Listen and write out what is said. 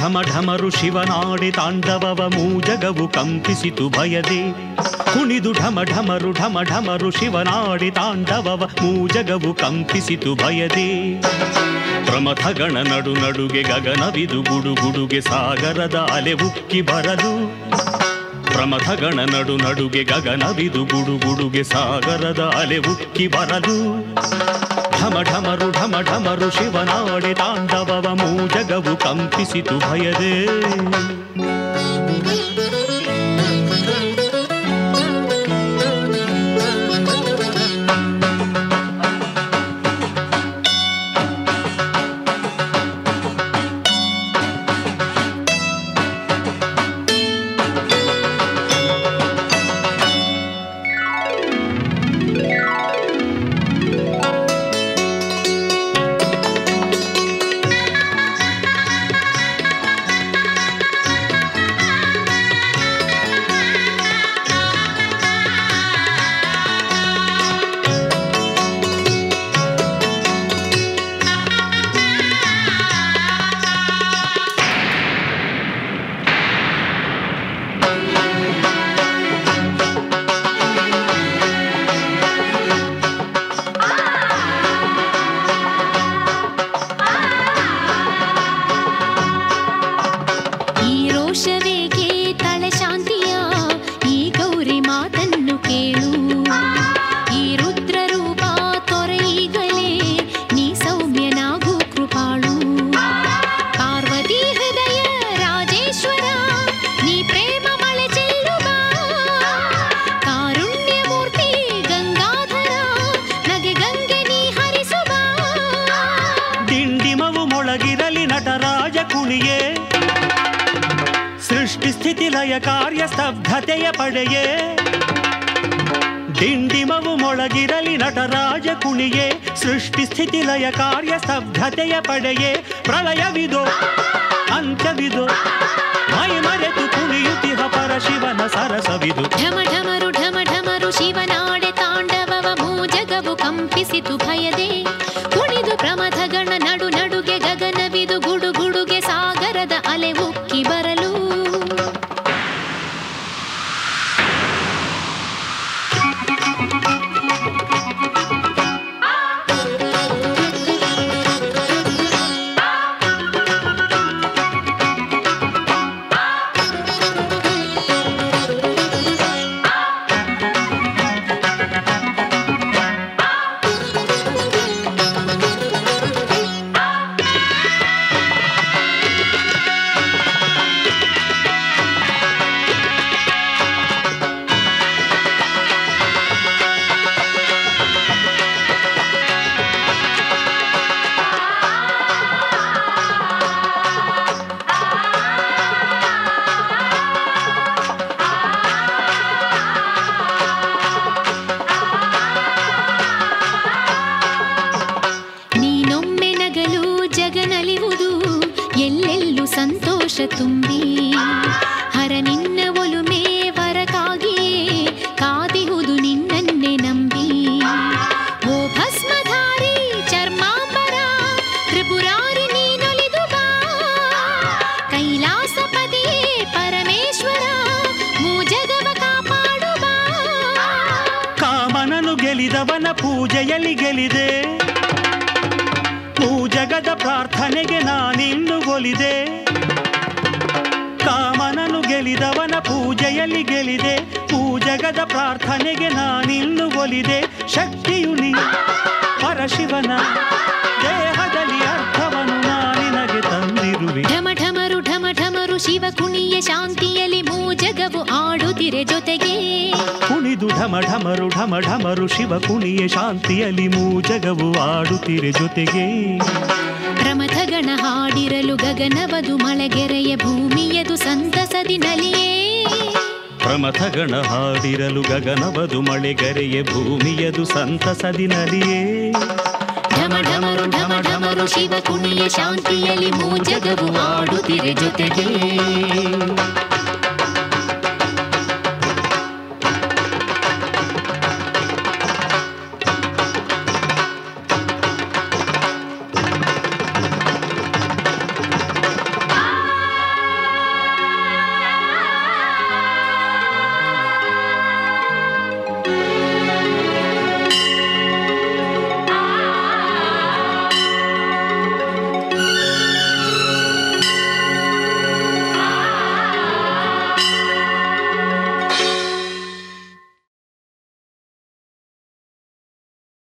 ಢಮ ಢಮರು ಶಿವನಾಡೆ ತಾಂಡವವ ಮೂಜಗವು ಕಂಪಿಸಿತು ಭಯದೆ ಕುಣಿದು ಢಮ ಢಮರು ಢಮ ಢಮರು ಶಿವನಾಡೆ ತಾಂಡವವ ಮೂಜಗವು ಕಂಪಿಸಿತು ಭಯದೆ ಪ್ರಮಥಗಣ ನಡು ನಡುಗೆ ಗಗನವಿದು ಗುಡು ಗುಡುಗೆ ಸಾಗರದ ಅಲೆ ಉಕ್ಕಿ ಬರಲು ಪ್ರಮಥಗಣ ನಡು ನಡುಗೆ ಗಗನವಿದು ಗುಡು ಗುಡುಗೆ ಸಾಗರದ ಅಲೆ ಉಕ್ಕಿ ಬರಲು ಢಮ ಢಮರು ಢಮ ಢಮರು ಶಿವನಾಡೆ ತಾಂಡವವ ಮೂಜಗವು ಕಂಪಿಸಿತು ಭಯದೇ ಈ ರೋಷವೇಗೆ ತಳೆ ಶಾಂತಿಯ ಈ ಗೌರಿ ಮಾತನ್ನು ಕೇಳು ಈ ರುದ್ರ ರೂಪ ತೊರೆಯಿಗಲೇ ನೀ ಸೌಮ್ಯನಾಗು ಕೃಪಾಳು ಪಾರ್ವತಿ ಹೃದಯ ರಾಜೇಶ್ವರ ನೀ ಪ್ರೇಮ ಮಳೆ ಚೆಲ್ಲುವ ಕಾರುಣ್ಯ ಮೂರ್ತಿ ಗಂಗಾಧರ ನಗೆ ಗಂಗೆ ನೀ ಹರಿಸುವ ದಿಂಡಿಮವು ಮೊಳಗಿರಲಿ ನಟರಾಜ ಕುಣಿಯೇ ಸೃಷ್ಟಿ ಸ್ಥಿತಿ ಲಯ ಕಾರ್ಯ ಸ್ತಬ್ಧತೆಯ ಪಡೆಯೇ ದಿಂಡಿಮವು ಮೊಳಗಿರಲಿ ನಟರಾಜ ಕುಣಿಯೇ ಸೃಷ್ಟಿ ಸ್ಥಿತಿ ಲಯ ಕಾರ್ಯ ಸ್ತಬ್ಧತೆಯ ಪಡೆಯೇ ಪ್ರಳಯವಿದೋ ಅಂತ್ಯವಿದೋ ಮೈ ಮರೆತು ಕುಣಿಯುತ್ತಿಹ ಪರಶಿವನ ಸರಸವಿದು ಢಮ ಢಮರು ಢಮ ಢಮರು ಶಿವನಾಡೆ ತಾಂಡವವ ಮೂಜಗವು ಕಂಪಿಸಿತು ಭಯದೆ ಕುಣಿದು ಪ್ರಮಥಗಣ ನಡು ನಡುಗೆ ಗಗನವಿದು ಗುಡು ಗುಡುಗೆ ಸಾಗರದ ಅಲೆ ಉಕ್ಕಿ ಬರಲು ನೀನೊಮ್ಮೆ ನಗಲು ಜಗನಲಿವುದು ಎಲ್ಲೆಲ್ಲೂ ಸಂತೋಷ ತುಂಬಿ ಹರ ನಿನ್ನ ಒಲುಮೆ ವರಕಾಗಿಯೇ ಕಾದಿಹುದು ನಿನ್ನನ್ನೇ ನಂಬಿ ಓ ಭಸ್ಮಧಾರಿ ಚರ್ಮಾಂಬರ ತ್ರಿಪುರಾರಿ ನೀನೊಲಿದು ಬಾ ಕೈಲಾಸಪತಿಯೇ ಪರಮೇಶ್ವರ ಮೂಜಗವ ಕಾಪಾಡು ಬಾ ಕಾಮನನು ಗೆಲಿದವನ ಪೂಜೆಯಲ್ಲಿ ಗೆಲಿದೆ ಪೂಜಗದ ಪ್ರಾರ್ಥನೆಗೆ ನಾನಿನ್ನು ಒಲಿದೆ ಕಾಮನನು ಗೆಲಿದವನ ಪೂಜೆಯಲ್ಲಿ ಗೆಲಿದೆ ಪೂಜಗದ ಪ್ರಾರ್ಥನೆಗೆ ನಾನಿನ್ನು ಒಲಿದೆ ಶಕ್ತಿಯು ನೀ ಪರಶಿವನ ದೇಹದಲ್ಲಿ ಅರ್ಥವನ್ನು ನಾನಿನಗೆ ತಂದಿರುವೆ ಢಮ ಢಮರು ಢಮ ಢಮರು ಶಿವ ಕುಣಿಯ ಶಾಂತಿಯಲ್ಲಿ ಮೂಜಗವು ಆಡುತ್ತಿರೆ ಜೊತೆಗೆ ಕುಣಿದು ಢಮ ಢಮರು ಢಮ ಢಮರು ಶಿವ ಕುಣಿಯ ಶಾಂತಿಯಲ್ಲಿ ಮೂಜಗವು ಆಡುತ್ತಿರೆ ಜೊತೆಗೆ ಪ್ರಮಥಗಣ ಹಾಡಿರಲು ಗಗನವದು ಮಳೆಗೆರೆಯ ಭೂಮಿಯದು ಸಂತಸದಿ ನಲಿಯೇ ಪ್ರಮಥಗಣ ಹಾಡಿರಲು ಗಗನವದು ಮಳೆಗರೆಯ ಭೂಮಿಯದು ಸಂತಸದಿನಲಿಯೇ ಢಮ ಢಮರು ಢಮ ಢಮರು ಶಿವ ಕುಣಿಯ ಶಾಂತಿಯಲ್ಲಿ ಮೂಜಗವು ಆಡುತ್ತಿರೆ ಜೊತೆಗೆ